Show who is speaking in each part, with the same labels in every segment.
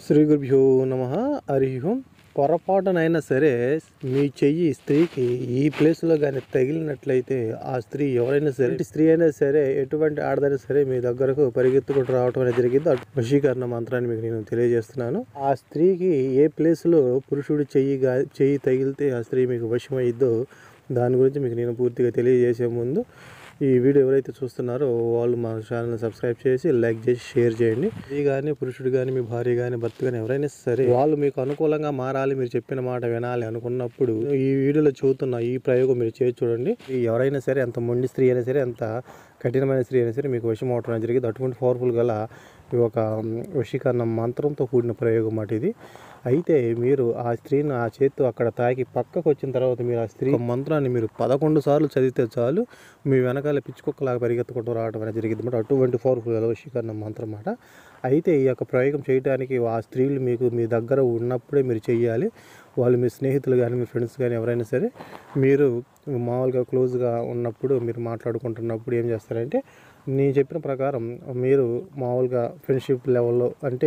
Speaker 1: శ్రీ గురుభ్యో నమ హరి ఓం పొరపాటునైనా సరే మీ చెయ్యి స్త్రీకి ఈ ప్లేస్లో కానీ తగిలినట్లయితే ఆ స్త్రీ ఎవరైనా సరే ఎటువంటి స్త్రీ అయినా సరే ఎటువంటి ఆడదైనా సరే మీ దగ్గరకు పరిగెత్తుకుంటూ రావడం అనేది జరిగింది అటు వశీకరణ మంత్రాన్ని మీకు నేను తెలియజేస్తున్నాను ఆ స్త్రీకి ఏ ప్లేస్లో పురుషుడు చెయ్యి గా చెయ్యి తగిలితే ఆ స్త్రీ మీకు వశమైద్దో దాని గురించి మీకు నేను పూర్తిగా తెలియజేసే ముందు ఈ వీడియో ఎవరైతే చూస్తున్నారో వాళ్ళు మా ఛానల్ని సబ్స్క్రైబ్ చేసి లైక్ చేసి షేర్ చేయండి స్త్రీ కానీ పురుషుడు కానీ మీ భార్య కానీ భర్త కానీ ఎవరైనా సరే వాళ్ళు మీకు అనుకూలంగా మారాలి మీరు చెప్పిన మాట వినాలి అనుకున్నప్పుడు ఈ వీడియోలో చూస్తున్న ఈ ప్రయోగం మీరు చేసి చూడండి ఈ ఎవరైనా సరే ఎంత మొండి స్త్రీ అయినా సరే ఎంత కఠినమైన స్త్రీ అయినా సరే మీకు వశం అవటం అనేది జరిగింది అటువంటి పవర్ఫుల్ గల ఈ ఒక వశీకరణ మంత్రంతో కూడిన ప్రయోగం మాట ఇది అయితే మీరు ఆ స్త్రీని ఆ చేత్తో అక్కడ తాకి పక్కకు వచ్చిన తర్వాత మీరు ఆ స్త్రీ మంత్రాన్ని మీరు పదకొండు సార్లు చదివితే చాలు మీ వెనకాల పిచ్చుకొక్కలాగా పరిగెత్తుకుంటూ రావడం అనేది జరిగింది అనమాట అటువంటి పవర్ఫుల్ గల వశీకరణ మంత్రం అన్నమాట అయితే ఈ యొక్క ప్రయోగం చేయడానికి ఆ స్త్రీలు మీకు మీ దగ్గర ఉన్నప్పుడే మీరు చేయాలి వాళ్ళు మీ స్నేహితులు కానీ మీ ఫ్రెండ్స్ కానీ ఎవరైనా సరే మీరు మామూలుగా క్లోజ్గా ఉన్నప్పుడు మీరు మాట్లాడుకుంటున్నప్పుడు ఏం చేస్తారంటే నేను చెప్పిన ప్రకారం మీరు మామూలుగా ఫ్రెండ్షిప్ లెవెల్లో అంటే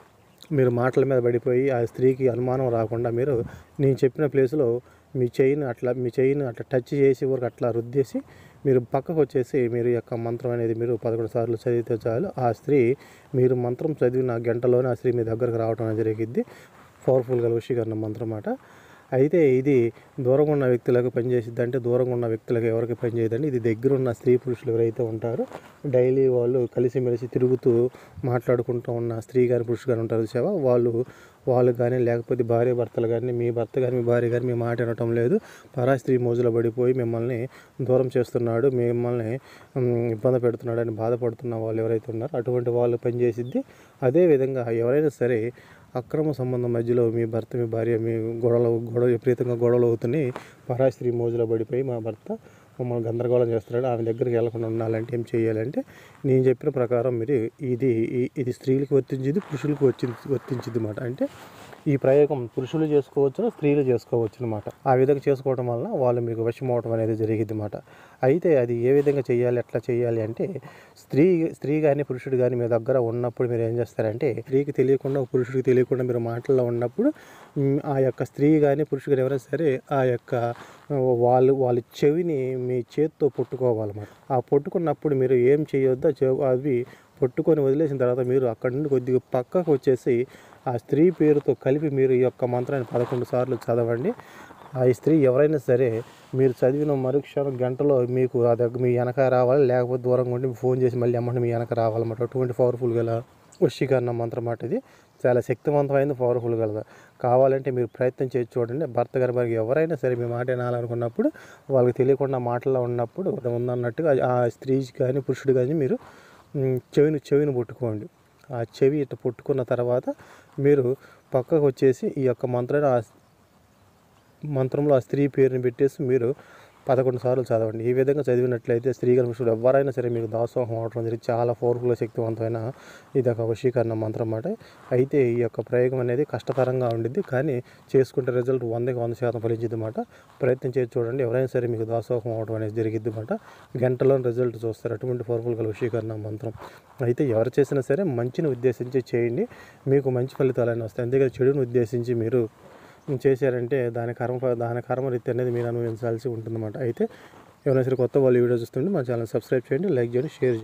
Speaker 1: మీరు మాటల మీద పడిపోయి ఆ స్త్రీకి అనుమానం రాకుండా మీరు నేను చెప్పిన ప్లేస్లో మీ చెయ్యిని అట్లా మీ చెయ్యిని అట్లా టచ్ చేసి వరకు అట్లా రుద్దేసి మీరు పక్కకు వచ్చేసి మీరు ఈ యొక్క మంత్రం అనేది మీరు పదకొండు సార్లు చదివితే చాలు ఆ స్త్రీ మీరు మంత్రం చదివిన గంటలోనే ఆ స్త్రీ మీ దగ్గరకు రావడం అనేది జరిగిద్ది పవర్ఫుల్గా వశీకరణ మంత్రం అన్నమాట అయితే ఇది దూరంగా ఉన్న వ్యక్తులకు పనిచేసిద్ది అంటే దూరంగా ఉన్న వ్యక్తులకు ఎవరికి పనిచేయదండి ఇది దగ్గర ఉన్న స్త్రీ పురుషులు ఎవరైతే ఉంటారో డైలీ వాళ్ళు కలిసిమెలిసి తిరుగుతూ మాట్లాడుకుంటూ ఉన్న స్త్రీ కానీ పురుషులు కానీ ఉంటారు సేవ వాళ్ళు వాళ్ళు కానీ లేకపోతే భార్య భర్తలు కానీ మీ భర్త కానీ మీ భార్య కానీ మీ మాట వినటం లేదు పరా స్త్రీ మోజులో పడిపోయి మిమ్మల్ని దూరం చేస్తున్నాడు మిమ్మల్ని ఉమ్, ఇబ్బంది పెడుతున్నాడు అని బాధపడుతున్న వాళ్ళు ఎవరైతే ఉన్నారో అటువంటి వాళ్ళు పనిచేసిద్ది అదేవిధంగా ఎవరైనా సరే అక్రమ సంబంధం మధ్యలో మీ భర్త మీ భార్య మీ గొడవలు గొడవ విపరీతంగా గొడవలు అవుతున్నాయి పరా స్త్రీ మోజులో పడిపోయి మా భర్త మమ్మల్ని గందరగోళం చేస్తున్నాడు ఆమె దగ్గరికి వెళ్ళకుండా ఉండాలంటే ఏం చేయాలంటే నేను చెప్పిన ప్రకారం మీరు ఇది ఈ- ఇది స్త్రీలకు వర్తించింది పురుషులకు వచ్చి వర్తించింది అనమాట అంటే ఈ ప్రయోగం పురుషులు చేసుకోవచ్చు స్త్రీలు చేసుకోవచ్చు అనమాట ఆ విధంగా చేసుకోవడం వల్ల వాళ్ళు మీకు వశం అవడం అనేది జరిగింది అనమాట అయితే అది ఏ విధంగా చేయాలి ఎట్లా చేయాలి అంటే స్త్రీ స్త్రీ కానీ పురుషుడు కానీ మీ దగ్గర ఉన్నప్పుడు మీరు ఏం చేస్తారంటే స్త్రీకి తెలియకుండా పురుషుడికి తెలియకుండా మీరు మాటల్లో ఉన్నప్పుడు మ్, ఆ యొక్క స్త్రీ కానీ పురుషుడు కానీ ఎవరైనా సరే ఆ యొక్క వాళ్ళు వాళ్ళ చెవిని మీ చేత్తో పట్టుకోవాలన్నమాట ఆ పట్టుకున్నప్పుడు మీరు ఏం చేయొద్దో చె- అవి పట్టుకొని వదిలేసిన తర్వాత మీరు అక్కడి నుండి కొద్దిగా పక్కకు వచ్చేసి ఆ స్త్రీ పేరుతో కలిపి మీరు ఈ యొక్క మంత్రాన్ని పదకొండు సార్లు చదవండి ఆ స్త్రీ ఎవరైనా సరే మీరు చదివిన మరుక్షణం గంటలో మీకు ఆ దగ్గర మీ వెనక రావాలి లేకపోతే దూరంగా ఉండి ఫోన్ చేసి మళ్ళీ అమ్మంటే మీ వెనక రావాలన్నమాట అటువంటి పవర్ఫుల్ గల వశీకరణ మంత్రం మాట ఇది చాలా శక్తివంతమైనది పవర్ఫుల్ గలది కావాలంటే మీరు ప్రయత్నం చేసి చూడండి భర్త గారి మరి ఎవరైనా సరే మీ మాట వినాలనుకున్నప్పుడు వాళ్ళకి తెలియకుండా మాటల్లో ఉన్నప్పుడు అది ఉందన్నట్టుగా ఆ స్త్రీ కానీ పురుషుడు కానీ మీరు మ్, చెవిని చెవిని పట్టుకోండి ఆ చెవి ఇట్లా పుట్టుకున్న తర్వాత మీరు పక్కకు వచ్చేసి ఈ యొక్క మంత్రాన్ని ఆ మంత్రంలో ఆ స్త్రీ పేరుని పెట్టేసి మీరు పదకొండు సార్లు చదవండి ఈ విధంగా చదివినట్లయితే స్త్రీ కనుషుడు ఎవరైనా సరే మీకు దాసోహం అవడం జరిగి చాలా పవర్ఫుల్గా శక్తివంతమైన ఇది ఒక వశీకరణ మంత్రం అన్నమాట అయితే ఈ యొక్క ప్రయోగం అనేది కష్టతరంగా ఉండిద్ది కానీ చేసుకుంటే రిజల్ట్ వందకి వంద శాతం ఫలించింది అన్నమాట ప్రయత్నం చేసి చూడండి ఎవరైనా సరే మీకు దాసోహం అవడం అనేది జరిగిద్ది అన్నమాట గంటలో రిజల్ట్ చూస్తారు అటువంటి పవర్ఫుల్ గల వశీకరణ మంత్రం అయితే ఎవరు చేసినా సరే మంచిని ఉద్దేశించి చేయండి మీకు మంచి ఫలితాలైనా వస్తాయి అంతేకాదు చెడుని ఉద్దేశించి మీరు చేశారంటే దాని కర్మ దాని కర్మరీతి అనేది మీరు అనుభవించాల్సి ఉంటుందన్నమాట అయితే ఎవరైనా సరే కొత్త వాళ్ళు ఈ వీడియో చూస్తుంటే మా ఛానల్ సబ్స్క్రైబ్ చేయండి లైక్ చేయండి షేర్ చేయండి